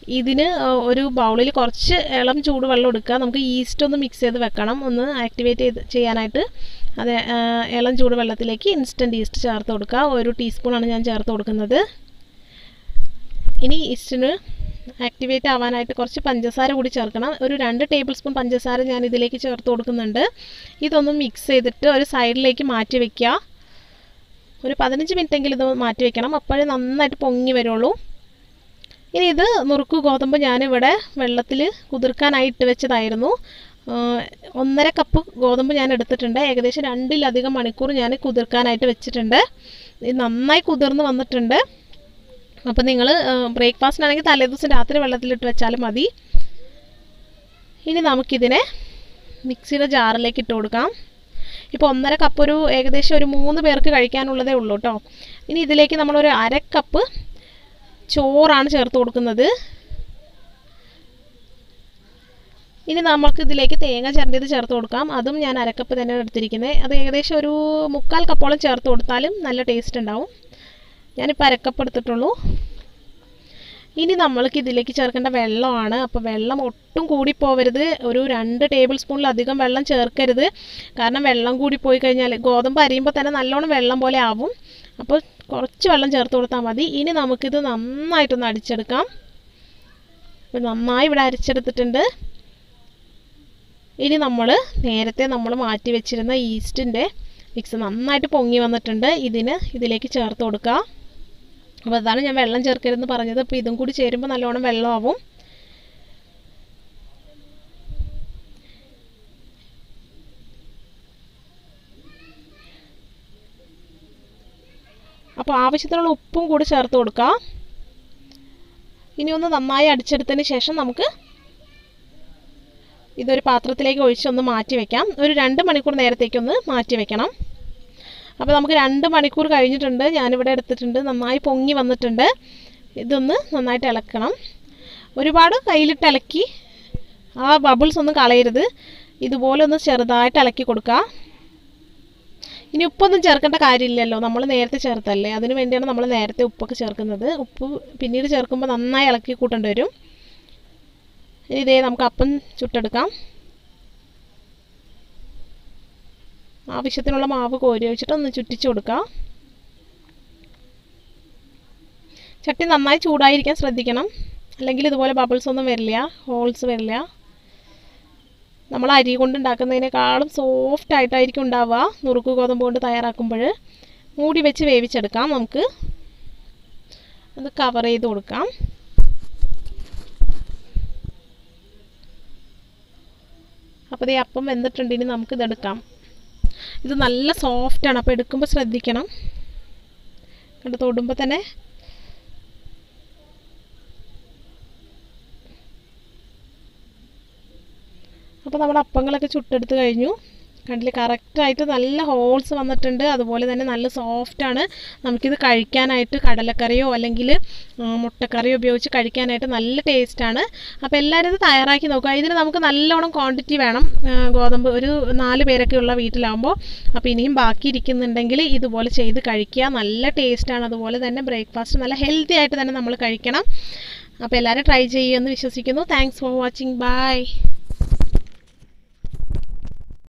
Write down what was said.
ഇതിന് ആ, ഒരു ബൗളിൽ കുറച്ച് ഇളം ചൂടുവെള്ളം എടുക്കുക നമുക്ക് ഈസ്റ്റ് ഒന്ന് മിക്സ് ചെയ്ത് വെക്കണം ഒന്ന് ആക്ടിവേറ്റ് ചെയ്ത് ചെയ്യാനായിട്ട് അത് ആ, ഇളം ചൂടുവെള്ളത്തിലേക്ക് ഇൻസ്റ്റൻറ്റ് ഈസ്റ്റ് ചേർത്ത് കൊടുക്കുക ഒരു ടീസ്പൂണാണ് ഞാൻ ചേർത്ത് കൊടുക്കുന്നത് ഇനി ഈസ്റ്റിന് ആക്ടിവേറ്റ് ആവാനായിട്ട് കുറച്ച് പഞ്ചസാര കൂടി ചേർക്കണം ഒരു രണ്ട് ടേബിൾ സ്പൂൺ പഞ്ചസാര ഞാൻ ഇതിലേക്ക് ചേർത്ത് കൊടുക്കുന്നുണ്ട് ഇതൊന്ന് മിക്സ് ചെയ്തിട്ട് ഒരു സൈഡിലേക്ക് മാറ്റി വെക്കുക ഒരു പതിനഞ്ച് മിനിറ്റ് എങ്കിലും ഇത് മാറ്റി വെക്കണം അപ്പോഴേ നന്നായിട്ട് പൊങ്ങി വരുള്ളൂ ഇനി ഇത് നുറുക്ക് ഗോതമ്പ് ഞാനിവിടെ വെള്ളത്തിൽ കുതിർക്കാനായി ഇട്ട് വെച്ചതായിരുന്നു ആ, ഒന്നര കപ്പ് ഗോതമ്പ് ഞാൻ എടുത്തിട്ടുണ്ട് ഏകദേശം രണ്ടിലധികം മണിക്കൂർ ഞാൻ കുതിർക്കാനായിട്ട് വെച്ചിട്ടുണ്ട് ഇത് നന്നായി കുതിർന്ന് വന്നിട്ടുണ്ട് അപ്പം നിങ്ങൾ ബ്രേക്ക്ഫാസ്റ്റിനാണെങ്കിൽ തലേദിവസം രാത്രി വെള്ളത്തിലിട്ട് വെച്ചാലും മതി ഇനി നമുക്കിതിനെ മിക്സിയുടെ ജാറിലേക്ക് ഇട്ട് കൊടുക്കാം ഇപ്പോൾ ഒന്നര കപ്പ് ഒരു ഏകദേശം ഒരു മൂന്ന് പേർക്ക് കഴിക്കാനുള്ളതേ ഉള്ളൂ കേട്ടോ ഇനി ഇതിലേക്ക് നമ്മളൊരു അര കപ്പ് ചോറാണ് ചേർത്ത് കൊടുക്കുന്നത് ഇനി നമുക്ക് ഇതിലേക്ക് തേങ്ങ ചിരണ്ടിയത് ചേർത്ത് കൊടുക്കാം അതും ഞാൻ അരക്കപ്പ് തന്നെയാണ് എടുത്തിരിക്കുന്നത് അത് ഏകദേശം ഒരു മുക്കാൽ കപ്പോളം ചേർത്ത് കൊടുത്താലും നല്ല ടേസ്റ്റ് ഉണ്ടാവും ഞാനിപ്പോൾ അരക്കപ്പ് എടുത്തിട്ടുള്ളൂ ഇനി നമ്മൾക്ക് ഇതിലേക്ക് ചേർക്കേണ്ട വെള്ളമാണ് അപ്പോൾ വെള്ളം ഒട്ടും കൂടിപ്പോവരുത് ഒരു രണ്ട് ടേബിൾ സ്പൂണിലധികം വെള്ളം ചേർക്കരുത് കാരണം വെള്ളം കൂടി പോയി കഴിഞ്ഞാൽ ഗോതമ്പ് അരിയുമ്പോൾ തന്നെ നല്ലോണം വെള്ളം പോലെ ആവും അപ്പോൾ കുറച്ച് വെള്ളം ചേർത്ത് കൊടുത്താൽ മതി ഇനി നമുക്കിത് നന്നായിട്ടൊന്ന് അടിച്ചെടുക്കാം അപ്പോൾ നന്നായി ഇവിടെ അരിച്ചെടുത്തിട്ടുണ്ട് ഇനി നമ്മൾ നേരത്തെ നമ്മൾ മാറ്റി വെച്ചിരുന്ന ഈസ്റ്റിൻ്റെ മിക്സ് നന്നായിട്ട് പൊങ്ങി വന്നിട്ടുണ്ട് ഇതിന് ഇതിലേക്ക് ചേർത്ത് കൊടുക്കുക അപ്പോൾ അതാണ് ഞാൻ വെള്ളം ചേർക്കരുതെന്ന് പറഞ്ഞത് അപ്പോൾ ഇതും കൂടി ചേരുമ്പോൾ നല്ലോണം വെള്ളമാവും അപ്പോൾ ആവശ്യത്തിനുള്ള ഉപ്പും കൂടി ചേർത്ത് കൊടുക്കുക ഇനി ഒന്ന് നന്നായി അടിച്ചെടുത്തതിന് ശേഷം നമുക്ക് ഇതൊരു പാത്രത്തിലേക്ക് ഒഴിച്ചൊന്ന് മാറ്റി വെക്കാം ഒരു രണ്ട് മണിക്കൂർ നേരത്തേക്കൊന്ന് മാറ്റി വെക്കണം അപ്പോൾ നമുക്ക് രണ്ട് മണിക്കൂർ കഴിഞ്ഞിട്ടുണ്ട് ഞാനിവിടെ എടുത്തിട്ടുണ്ട് നന്നായി പൊങ്ങി വന്നിട്ടുണ്ട് ഇതൊന്ന് നന്നായിട്ട് ഇളക്കണം ഒരുപാട് കയ്യിലിട്ട് ഇളക്കി ആ ബബിൾസ് ഒന്നും കളയരുത് ഇതുപോലെ ഒന്ന് ചെറുതായിട്ട് ഇളക്കി കൊടുക്കുക ഇനി ഉപ്പൊന്നും ചേർക്കേണ്ട കാര്യമില്ലല്ലോ നമ്മൾ നേരത്തെ ചേർത്തല്ലേ അതിന് വേണ്ടിയാണ് നമ്മൾ നേരത്തെ ഉപ്പൊക്കെ ചേർക്കുന്നത് ഉപ്പ് പിന്നീട് ചേർക്കുമ്പോൾ നന്നായി ഇളക്കി കൂട്ടേണ്ടി വരും ഇനി ഇതേ നമുക്ക് അപ്പം ചുട്ടെടുക്കാം ആവശ്യത്തിനുള്ള മാവ് കോരി വെച്ചിട്ട് ഒന്ന് ചുറ്റിച്ച് കൊടുക്കുക ചട്ടി നന്നായി ചൂടായിരിക്കാൻ ശ്രദ്ധിക്കണം അല്ലെങ്കിൽ ഇതുപോലെ ബബിൾസ് ഒന്നും വരില്ല ഹോൾസ് വരില്ല നമ്മൾ അരി കൊണ്ട് ഉണ്ടാക്കുന്നതിനേക്കാളും സോഫ്റ്റ് ആയിട്ടായിരിക്കും ഉണ്ടാവുക നുറുക്ക് ഗോതമ്പ് കൊണ്ട് തയ്യാറാക്കുമ്പോൾ മൂടി വെച്ച് വേവിച്ചെടുക്കാം നമുക്ക് അത് കവർ ചെയ്ത് കൊടുക്കാം അപ്പോൾ ഈ അപ്പം വെന്തിട്ടുണ്ട് ഇനി നമുക്ക് ഇതെടുക്കാം ഇത് നല്ല സോഫ്റ്റാണ് അപ്പോൾ എടുക്കുമ്പോൾ ശ്രദ്ധിക്കണം കണ്ട് തൊടുമ്പോൾ തന്നെ അപ്പോൾ നമ്മുടെ അപ്പങ്ങളൊക്കെ ചുട്ടെടുത്ത് കഴിഞ്ഞു കണ്ടില്ലേ കറക്റ്റായിട്ട് നല്ല ഹോൾസ് വന്നിട്ടുണ്ട് അതുപോലെ തന്നെ നല്ല സോഫ്റ്റാണ് നമുക്കിത് കഴിക്കാനായിട്ട് കടലക്കറിയോ അല്ലെങ്കിൽ മുട്ടക്കറിയോ ഉപയോഗിച്ച് കഴിക്കാനായിട്ട് നല്ല ടേസ്റ്റാണ് അപ്പോൾ എല്ലാവരും ഇത് തയ്യാറാക്കി നോക്കുക ഇതിന് നമുക്ക് നല്ലോണം ക്വാണ്ടിറ്റി വേണം ആ, ഗോതമ്പ് ഒരു നാല് പേരൊക്കെ ഉള്ള വീട്ടിലാകുമ്പോൾ അപ്പോൾ ഇനിയും ബാക്കി ഇരിക്കുന്നുണ്ടെങ്കിൽ ഇതുപോലെ ചെയ്ത് കഴിക്കുക നല്ല ടേസ്റ്റാണ് അതുപോലെ തന്നെ ബ്രേക്ക്ഫാസ്റ്റ് നല്ല ഹെൽത്തി ആയിട്ട് തന്നെ നമ്മൾ കഴിക്കണം അപ്പോൾ എല്ലാവരും ട്രൈ ചെയ്യുമെന്ന് വിശ്വസിക്കുന്നു താങ്ക്സ് ഫോർ വാച്ചിങ് ബൈ